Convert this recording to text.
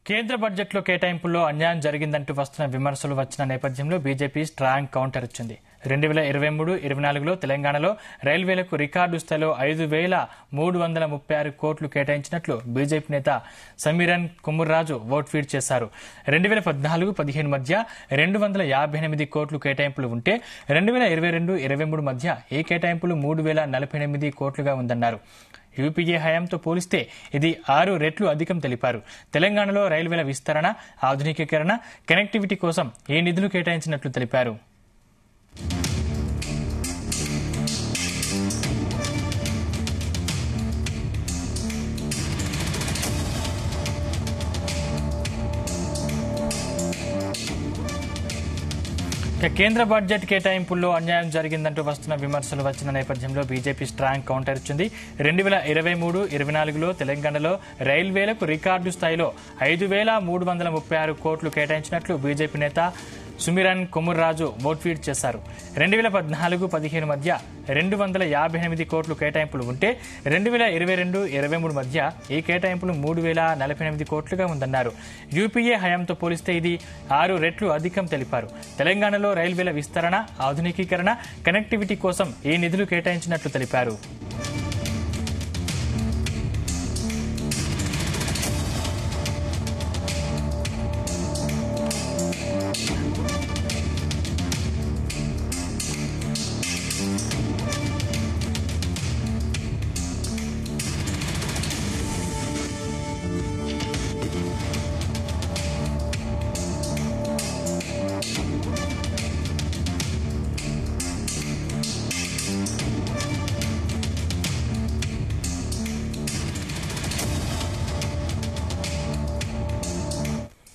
కేంద్ర బడ్జెట్లో కేటాయింపుల్లో అన్యాయం జరిగిందంటూ వస్తున్న విమర్శలు వచ్చిన నేపథ్యంలో బీజేపీ స్ట్రాంగ్ కౌంటర్ ఇచ్చింది రెండు వేల ఇరవై మూడు ఇరవై నాలుగులో తెలంగాణలో రైల్వేలకు రికార్డు స్థాయిలో ఐదు వేల మూడు వందల ముప్పై ఆరు కోట్లు కేటాయించినట్లు బీజేపీ నేత సమీరన్ కుమ్ముర్రాజు ఓట్ ఫీడ్ చేశారు రెండు వేల పద్నాలుగు పదిహేను మధ్య రెండు వందల యాభై ఎనిమిది కోట్లు కేటాయింపులు ఉంటే రెండు వేల ఇరవై రెండు ఇరవై మూడు మధ్య ఈ కేటాయింపులు మూడు వేల నలభై ఎనిమిది కోట్లుగా ఉందన్నారు యూపీఏ హయాంతో పోలిస్తే ఇది ఆరు రెట్లు అధికం తెలిపారు తెలంగాణలో రైల్వేల విస్తరణ ఆధునికీకరణ కనెక్టివిటీ కోసం ఈ నిధులు కేటాయించినట్లు తెలిపారు ఇక కేంద్ర బడ్జెట్ కేటాయింపుల్లో అన్యాయం జరిగిందంటూ వస్తున్న విమర్శలు వచ్చిన నేపథ్యంలో బీజేపీ స్ట్రాంగ్ కౌంటర్ ఇచ్చింది రెండు వేల ఇరవై మూడు ఇరవై నాలుగులో తెలంగాణలో రైల్వేలకు రికార్డు స్థాయిలో ఐదు వేల మూడు వందల ముప్పై ఆరు కోట్లు కేటాయించినట్లు బీజేపీ నేత సుమిరన్ కొముర్రాజు ఓట్ ఫీడ్ చేశారు రెండు వేల పద్నాలుగు పదిహేను మధ్య రెండు వందల యాభై ఎనిమిది కోట్లు కేటాయింపులు ఉంటే రెండు వేల ఇరవై రెండు ఇరవై మూడు మధ్య ఈ కేటాయింపులు మూడు వేల నలభై ఎనిమిది కోట్లుగా ఉందన్నారు యూపీఏ హయాంతో పోలిస్తే ఇది ఆరు రెట్లు అధికం తెలిపారు తెలంగాణలో రైల్వేల విస్తరణ ఆధునికీకరణ కనెక్టివిటీ కోసం ఈ నిధులు కేటాయించినట్లు తెలిపారు